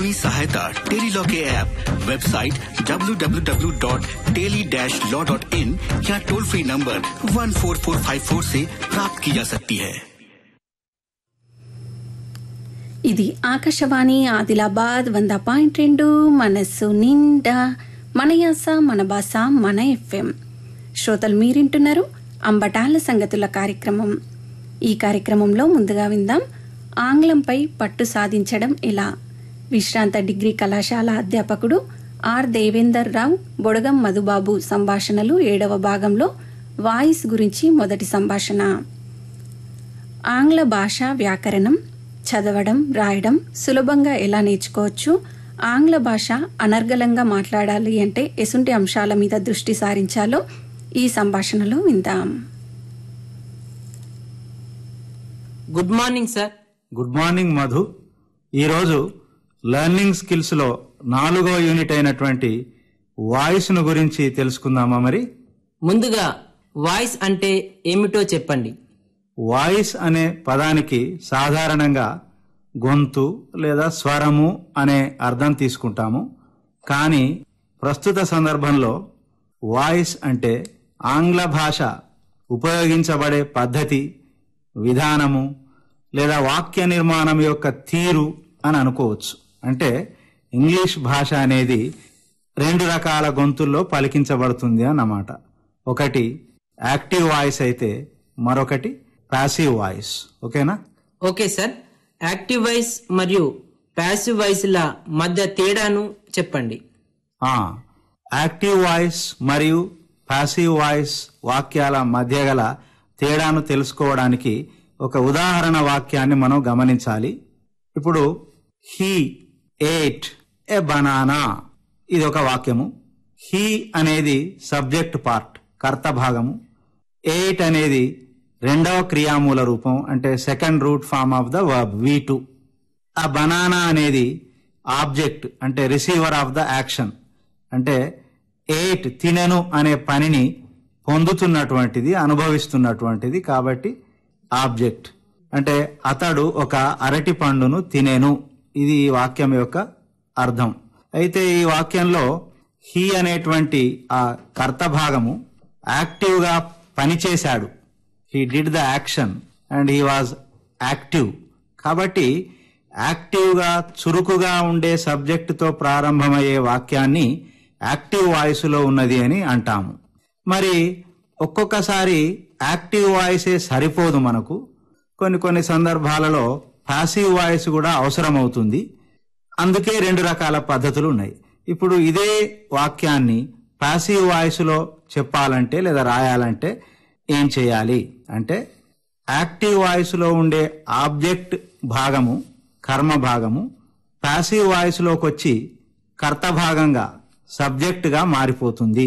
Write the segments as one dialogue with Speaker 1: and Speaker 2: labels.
Speaker 1: कानूनी सहायता टेलीलॉ के ऐप वेबसाइट www.teli-law.in या टोल फ्री नंबर 14454 से प्राप्त की जा सकती है
Speaker 2: ఇది ఆకాశవాణి ఆదిలాబాద్ వంద పాయింట్ రెండు మనస్సు నిండా మన యాస మన భాష మన ఎఫ్ఎం శ్రోతలు మీరింటున్నారు అంబటాల సంగతుల కార్యక్రమం ఈ కార్యక్రమంలో ముందుగా విందాం ఆంగ్లంపై పట్టు సాధించడం ఎలా విశ్రాంత డిగ్రీ కళాశాల అధ్యాపకుడు ఆర్ దేవేందర్ రావు బొడగం మధుబాబు సంభాషణలు ఏడవ భాగంలో వాయిస్ గురించి మొదటి సంభాషణ ఆంగ్ల భాష వ్యాకరణం చదవడం రాయడం సులభంగా ఎలా నేర్చుకోవచ్చు ఆంగ్ల భాష అనర్గళంగా మాట్లాడాలి అంటే ఎసుంటి అంశాల మీద దృష్టి సారించాలో ఈ సంభాషణలో విందాం
Speaker 3: good morning sir
Speaker 4: good morning Madhu ఈరోజు లెర్నింగ్ స్కిల్స్లో నాలుగో యూనిట్ అయినటువంటి వాయిస్ను గురించి తెలుసుకుందామా మరి
Speaker 3: ముందుగా వాయిస్ అంటే ఏమిటో చెప్పండి
Speaker 4: వాయిస్ అనే పదానికి సాధారణంగా గొంతు లేదా స్వరము అనే అర్థం తీసుకుంటాము కానీ ప్రస్తుత సందర్భంలో వాయిస్ అంటే ఆంగ్ల భాష ఉపయోగించబడే పద్ధతి విధానము లేదా వాక్య నిర్మాణం యొక్క తీరు అని అనుకోవచ్చు అంటే ఇంగ్లీష్ భాష అనేది రెండు రకాల గొంతుల్లో పలికించబడుతుంది అన్నమాట ఒకటి యాక్టివ్ వాయిస్ అయితే మరొకటి పాసివ్ వాయిస్ ఓకేనా
Speaker 3: ఓకే సార్ యాక్టివ్ వాయిస్ మరియు ప్యాసివ్ వాయిస్ ల మధ్య తేడాను చెప్పండి
Speaker 4: ఆ, యాక్టివ్ వాయిస్ మరియు పాసివ్ వాయిస్ వాక్యాల మధ్య గల తేడాను తెలుసుకోవడానికి ఒక ఉదాహరణ వాక్యాన్ని మనం గమనించాలి ఇప్పుడు హీ ఎయిట్ ఏ బనానా ఇది ఒక వాక్యము హీ అనేది సబ్జెక్ట్ పార్ట్ కర్త భాగము ఎయిట్ అనేది రెండవ క్రియామూల రూపం అంటే second root form of the verb V two ఆ బనానా అనేది ఆబ్జెక్ట్ అంటే రిసీవర్ ఆఫ్ ద యాక్షన్ అంటే ఎయిట్ తినెను అనే పనిని పొందుతున్నటువంటిది అనుభవిస్తున్నటువంటిది కాబట్టి ఆబ్జెక్ట్ అంటే అతడు ఒక అరటి పండును తినేను ఇది ఈ వాక్యం యొక్క అర్థం అయితే ఈ వాక్యంలో హీ అనేటువంటి ఆ కర్త భాగము యాక్టివ్ గా పనిచేశాడు he did the action and he was active కాబట్టి యాక్టివ్ గా చురుకుగా ఉండే సబ్జెక్టుతో ప్రారంభమయ్యే వాక్యాన్ని యాక్టివ్ వాయిస్లో ఉన్నది అని అంటాము మరి ఒక్కొక్కసారి యాక్టివ్ వాయిసే సరిపోదు మనకు కొన్ని కొన్ని సందర్భాలలో పాసివ్ వాయిస్ కూడా అవసరమవుతుంది అందుకే రెండు రకాల పద్ధతులు ఉన్నాయి ఇప్పుడు ఇదే వాక్యాన్ని పాసివ్ వాయిస్లో చెప్పాలంటే లేదా రాయాలంటే ఏం చేయాలి అంటే యాక్టివ్ వాయిస్లో ఉండే ఆబ్జెక్ట్ భాగము కర్మ భాగము పాసివ్ వాయిస్లోకి వచ్చి కర్త భాగంగా సబ్జెక్ట్గా మారిపోతుంది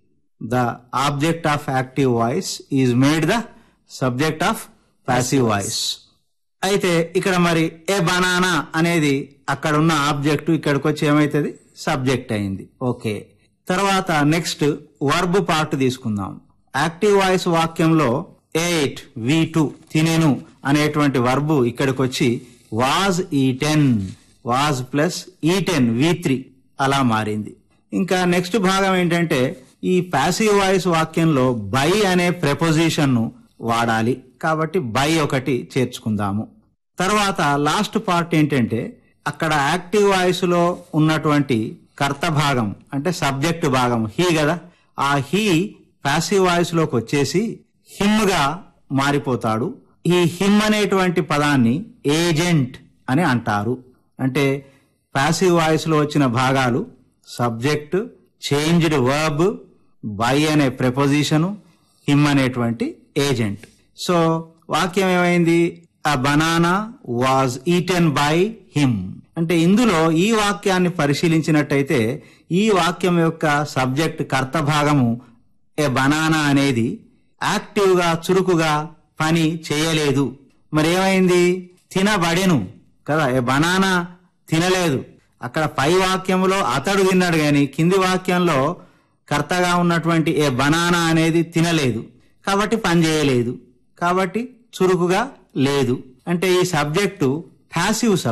Speaker 4: the object of active voice is made the subject of passive voice అయితే ఇక్కడ మరి ఏ బనానా అనేది అక్కడ ఉన్న ఆబ్జెక్ట్ ఇక్కడికి వచ్చి ఏమైతుంది సబ్జెక్ట్ అయింది ఓకే తర్వాత నెక్స్ట్ వర్బ్ పార్ట్ తీసుకుందాం యాక్టివ్ వాయిస్ వాక్యంలో ఎయిట్ వి టూ తినేను అనేటువంటి వర్బు ఇక్కడికి వచ్చి was eaten was plus eaten V three అలా మారింది ఇంకా నెక్స్ట్ భాగం ఏంటంటే ఈ పాసివ్ వాయిస్ వాక్యంలో బై అనే ప్రెపోజిషన్ ను వాడాలి కాబట్టి బై ఒకటి చేర్చుకుందాము తర్వాత లాస్ట్ పార్ట్ ఏంటంటే అక్కడ యాక్టివ్ వాయిస్ లో ఉన్నటువంటి కర్త భాగం అంటే సబ్జెక్ట్ భాగం హీ కదా ఆ హీ పాసివ్ వాయిస్ లోకి వచ్చేసి హిమ్ గా మారిపోతాడు ఈ హిమ్ అనేటువంటి పదాన్ని ఏజెంట్ అని అంటారు అంటే పాసివ్ వాయిస్ లో వచ్చిన భాగాలు సబ్జెక్ట్ చేంజ్డ్ వర్బ్ బై అనే ప్రెపోజిషను హిమ్ అనేటువంటి ఏజెంట్ సో వాక్యం ఏమైంది ఆ banana was eaten by him అంటే ఇందులో ఈ వాక్యాన్ని పరిశీలించినట్టయితే ఈ వాక్యం యొక్క సబ్జెక్ట్ కర్త భాగము ఏ బనానా అనేది యాక్టివ్ గా చురుకుగా పని చేయలేదు మరి ఏమైంది తినబడెను కదా ఏ బనానా తినలేదు అక్కడ పై వాక్యంలో అతడు తిన్నాడు గాని కింది వాక్యంలో కర్తగా ఉన్నటువంటి ఏ బనానా అనేది తినలేదు కాబట్టి పని చేయలేదు కాబట్టి చురుకుగా లేదు అంటే ఈ సబ్జెక్టు ప్యాసివ్ సబ్జెక్ట్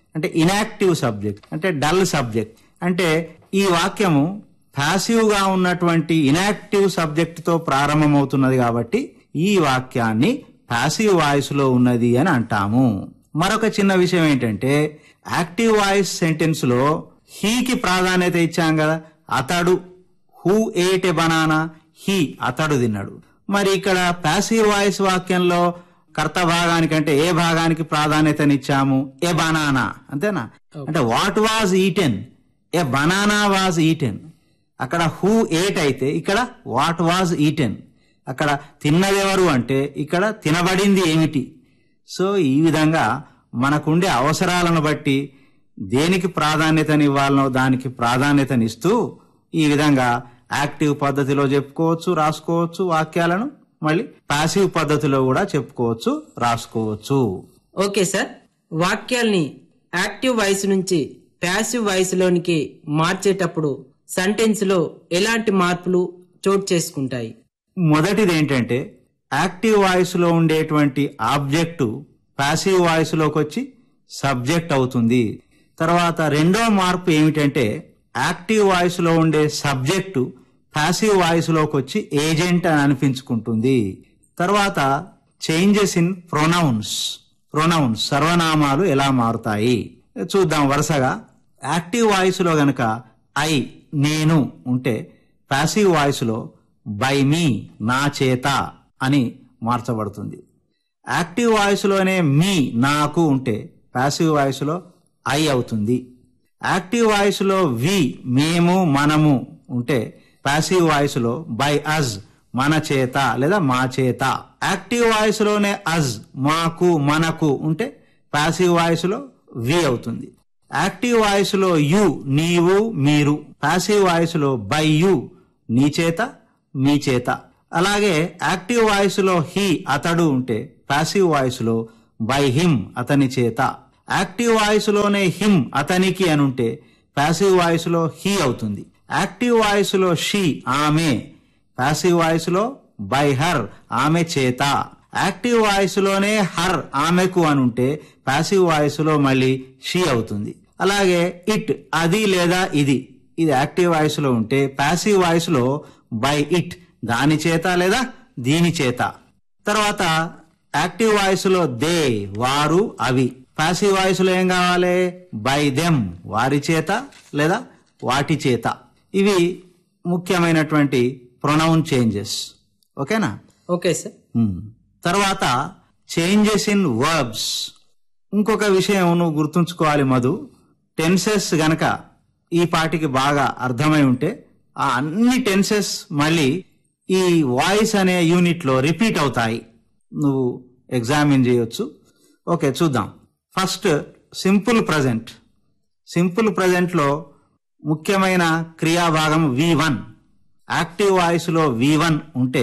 Speaker 4: అంటే ఇనాక్టివ్ సబ్జెక్ట్ అంటే డల్ సబ్జెక్ట్ అంటే ఈ వాక్యము పాసివ్ గా ఉన్నటువంటి ఇనాక్టివ్ సబ్జెక్ట్ తో ప్రారంభమవుతున్నది కాబట్టి ఈ వాక్యాన్ని పాసివ్ వాయిస్ లో ఉన్నది అని అంటాము మరొక చిన్న విషయం ఏంటంటే యాక్టివ్ వాయిస్ సెంటెన్స్ లో హీకి ప్రాధాన్యత ఇచ్చాం కదా అతడు who ate a banana he అతడు తిన్నాడు మరి ఇక్కడ పాసివ్ వాయిస్ వాక్యంలో కర్త భాగానికంటే ఏ భాగానికి ప్రాధాన్యతనిచ్చాము ఏ బనానా అంతేనా అంటే what was eaten a banana was eaten అక్కడ హూ ఏట్ అయితే ఇక్కడ వాట్ వాజ్ ఈటెన్ అక్కడ తిన్నదెవరు అంటే ఇక్కడ తినబడింది ఏమిటి సో ఈ విధంగా మనకుండే అవసరాలను బట్టి దేనికి ప్రాధాన్యతనివ్వాలనో దానికి ప్రాధాన్యతనిస్తూ ఈ విధంగా యాక్టివ్ పద్ధతిలో చెప్పుకోవచ్చు రాసుకోవచ్చు వాక్యాలను మళ్ళీ పాసివ్ పద్ధతిలో కూడా చెప్పుకోవచ్చు రాసుకోవచ్చు
Speaker 3: ఓకే సార్ వాక్యాల్ని యాక్టివ్ వాయిస్ నుంచి ప్యాసివ్ వాయిస్ లోనికి మార్చేటప్పుడు సెంటెన్స్ లో ఎలాంటి మార్పులు చోటు చేసుకుంటాయి
Speaker 4: మొదటిది ఏంటంటే యాక్టివ్ వాయిస్ లో ఉండేటువంటి ఆబ్జెక్టు పాసివ్ వాయిస్ లోకి వచ్చి సబ్జెక్ట్ అవుతుంది తర్వాత రెండో మార్పు ఏమిటంటే యాక్టివ్ వాయిస్ లో ఉండే సబ్జెక్టు పాసివ్ వాయిస్ లోకి వచ్చి ఏజెంట్ అని అనిపించుకుంటుంది తర్వాత చేంజెస్ ఇన్ ప్రొనౌన్స్ ప్రొనౌన్స్ సర్వనామాలు ఎలా మారుతాయి చూద్దాం వరుసగా యాక్టివ్ వాయిస్ లో గనక ఐ నేను ఉంటే పాసివ్ వాయిస్ లో బై మీ నా చేత అని మార్చబడుతుంది యాక్టివ్ వాయిస్ లోనే మీ నాకు ఉంటే పాసివ్ వాయిస్ లో ఐ అవుతుంది యాక్టివ్ వాయిస్ లో వి మేము మనము ఉంటే పాసివ్ వాయిస్ లో బై అజ్ మన చేత లేదా మా చేత యాక్టివ్ వాయిస్ లోనే అజ్ మాకు మనకు ఉంటే పాసివ్ వాయిస్ లో వి అవుతుంది యాక్టివ్ వాయిస్ లో యు నీవు మీరు పాసివ్ వాయిస్ లో బై యు నీ చేత మీ చేత అలాగే యాక్టివ్ వాయిస్ లో హీ అతడు ఉంటే పాసివ్ వాయిస్ లో బై హిమ్ అతని చేత యాక్టివ్ వాయిస్ లోనే హిమ్ అతనికి అని ఉంటే పాసివ్ వాయిస్ లో హీ అవుతుంది యాక్టివ్ వాయిస్ లో షీ ఆమె పాసివ్ వాయిస్ లో బై హర్ ఆమె చేత యాక్టివ్ వాయిస్ లోనే హర్ ఆమెకు అని ఉంటే పాసివ్ వాయిస్ లో మళ్ళీ షీ అవుతుంది అలాగే ఇట్ అది లేదా ఇది ఇది యాక్టివ్ వాయిస్ లో ఉంటే పాసివ్ వాయిస్ లో బై ఇట్ దాని చేత లేదా దీని చేత తర్వాత యాక్టివ్ వాయిస్ లో దే వారు అవి పాసివ్ వాయిస్ లో ఏం కావాలి బై దెమ్ వారి చేత లేదా వాటి చేత ఇవి ముఖ్యమైనటువంటి ప్రొనౌన్ చేంజెస్ ఓకేనా
Speaker 3: ఓకే సార్
Speaker 4: Hmm. తర్వాత చేంజెస్ ఇన్ వర్బ్స్ ఇంకొక విషయం నువ్వు గుర్తుంచుకోవాలి మధు టెన్సెస్ గనక ఈ పాటికి బాగా అర్థమై ఉంటే ఆ అన్ని టెన్సెస్ మళ్ళీ ఈ వాయిస్ అనే యూనిట్ లో రిపీట్ అవుతాయి నువ్వు ఎగ్జామిన్ చేయొచ్చు ఓకే చూద్దాం first simple present simple present లో ముఖ్యమైన క్రియాభాగం వి వన్ యాక్టివ్ వాయిస్ లో వి వన్ ఉంటే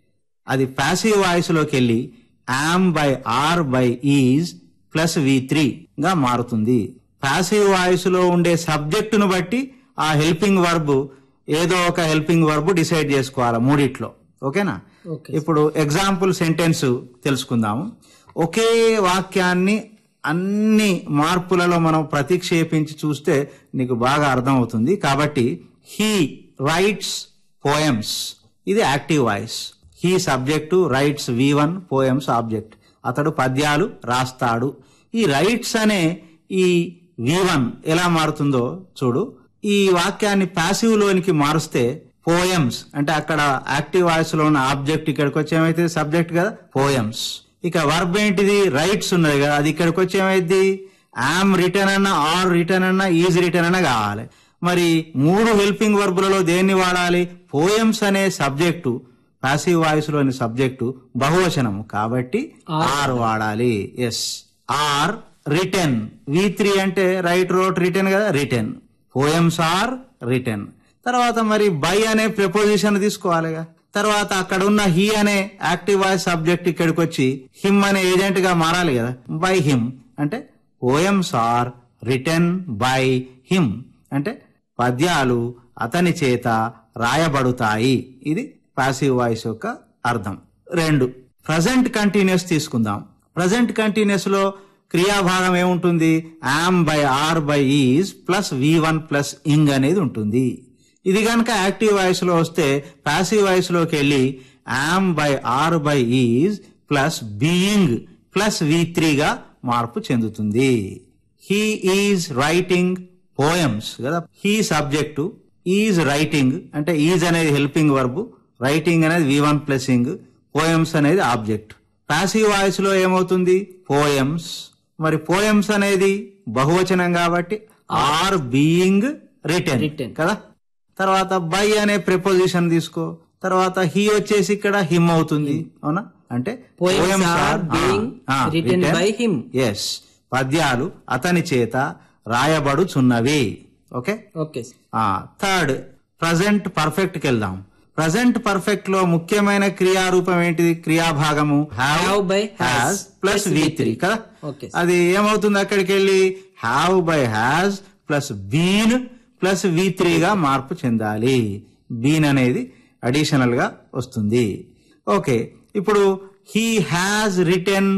Speaker 4: అది ప్యాసివ్ వాయిస్ లోకి వెళ్ళి am by are by is plus V three గా మారుతుంది ప్యాసివ్ వాయిస్ లో ఉండే సబ్జెక్టును బట్టి ఆ హెల్పింగ్ వర్బ్ ఏదో ఒక హెల్పింగ్ వర్బ్ డిసైడ్ చేసుకోవాలి మూడిట్లో ఓకేనా
Speaker 3: ఓకే
Speaker 4: ఇప్పుడు ఎగ్జాంపుల్ సెంటెన్స్ తెలుసుకుందాము ఒకే వాక్యాన్ని అన్ని మార్పులలో మనం ప్రతిక్షేపించి చూస్తే నీకు బాగా అర్థమవుతుంది కాబట్టి హీ రైట్స్ పోయమ్స్ ఇది active voice he subject writes V one poems object అతడు పద్యాలు రాస్తాడు ఈ రైట్స్ అనే ఈ వి వన్ ఎలా మారుతుందో చూడు ఈ వాక్యాన్ని పాసివ్ లోనికి మారుస్తే పోయమ్స్ అంటే అక్కడ యాక్టివ్ వాయిస్ లో ఉన్న ఆబ్జెక్ట్ ఇక్కడికి వచ్చి ఏమైతే సబ్జెక్ట్ కదా పోయమ్స్ ఇక వర్బ్ ఏంటిది రైట్స్ ఉన్నది కదా అది ఇక్కడికి వచ్చి ఏమైంది యామ్ రిటర్న్ అన్న ఆర్ రిటర్న్ అన్న ఈజ్ రిటర్న్ అన్న కావాలి మరి మూడు హెల్పింగ్ వర్బులలో దేన్ని వాడాలి పోయమ్స్ అనే సబ్జెక్టు పాసివ్ వాయిస్ లోని సబ్జెక్టు బహువచనము కాబట్టి ఆర్ వాడాలి yes are written V three అంటే రైట్ రోట్ రిటర్న్ కదా రిటర్న్ పోయమ్స్ ఆర్ రిటర్న్ తర్వాత మరి బై అనే ప్రిపోజిషన్ తీసుకోవాలిగా తర్వాత అక్కడ ఉన్న హీ అనే యాక్టివ్ వాయిస్ సబ్జెక్ట్ ఇక్కడికి వచ్చి హిమ్ అనే ఏజెంట్ గా మారాలి కదా బై హిమ్ అంటే poems are written by him అంటే పద్యాలు అతని చేత రాయబడుతాయి ఇది పాసివ్ వాయిస్ యొక్క అర్థం రెండు ప్రజెంట్ కంటిన్యూస్ తీసుకుందాం ప్రజెంట్ కంటిన్యూస్ లో క్రియాభాగం ఏముంటుంది am by are by is plus V one plus ing అనేది ఉంటుంది ఇది కనుక యాక్టివ్ వాయిస్ లో వస్తే పాసివ్ వాయిస్ లోకి వెళ్ళి am by are by is plus being plus V త్రీగా మార్పు చెందుతుంది హీ ఈజ్ రైటింగ్ పోయమ్స్ కదా హీ సబ్జెక్టు ఈజ్ రైటింగ్ అంటే ఈజ్ అనేది హెల్పింగ్ వర్బ్ రైటింగ్ అనేది V one plus ing poems అనేది ఆబ్జెక్ట్ పాసివ్ వాయిస్ లో ఏమవుతుంది పోయమ్స్ మరి పోయమ్స్ అనేది బహువచనం కాబట్టి ఆర్ బీయింగ్ రిటర్న్
Speaker 3: Written.
Speaker 4: కదా తర్వాత బై అనే ప్రిపోజిషన్ తీసుకో తర్వాత హీ వచ్చేసి ఇక్కడ హిమ్ అవుతుంది అవునా అంటే
Speaker 3: Poems
Speaker 4: poems
Speaker 3: are
Speaker 4: are,
Speaker 3: being
Speaker 4: ah, ah,
Speaker 3: written by him.
Speaker 4: Yes పద్యాలు అతని చేత రాయబడుచున్నవి okay
Speaker 3: okay
Speaker 4: third present perfect కి వెళ్దాం ప్రజెంట్ పర్ఫెక్ట్ లో ముఖ్యమైన క్రియారూపం ఏంటిది క్రియాభాగము
Speaker 3: Have by has
Speaker 4: plus
Speaker 3: plus
Speaker 4: V
Speaker 3: V3.
Speaker 4: Three కదా
Speaker 3: Okay.
Speaker 4: అది ఏమవుతుంది అక్కడికి వెళ్ళి have by has plus been plus V గా మార్పు చెందాలి బీన్ అనేది అడిషనల్ గా వస్తుంది ఓకే ఇప్పుడు హీ హ్యాస్ రిటర్న్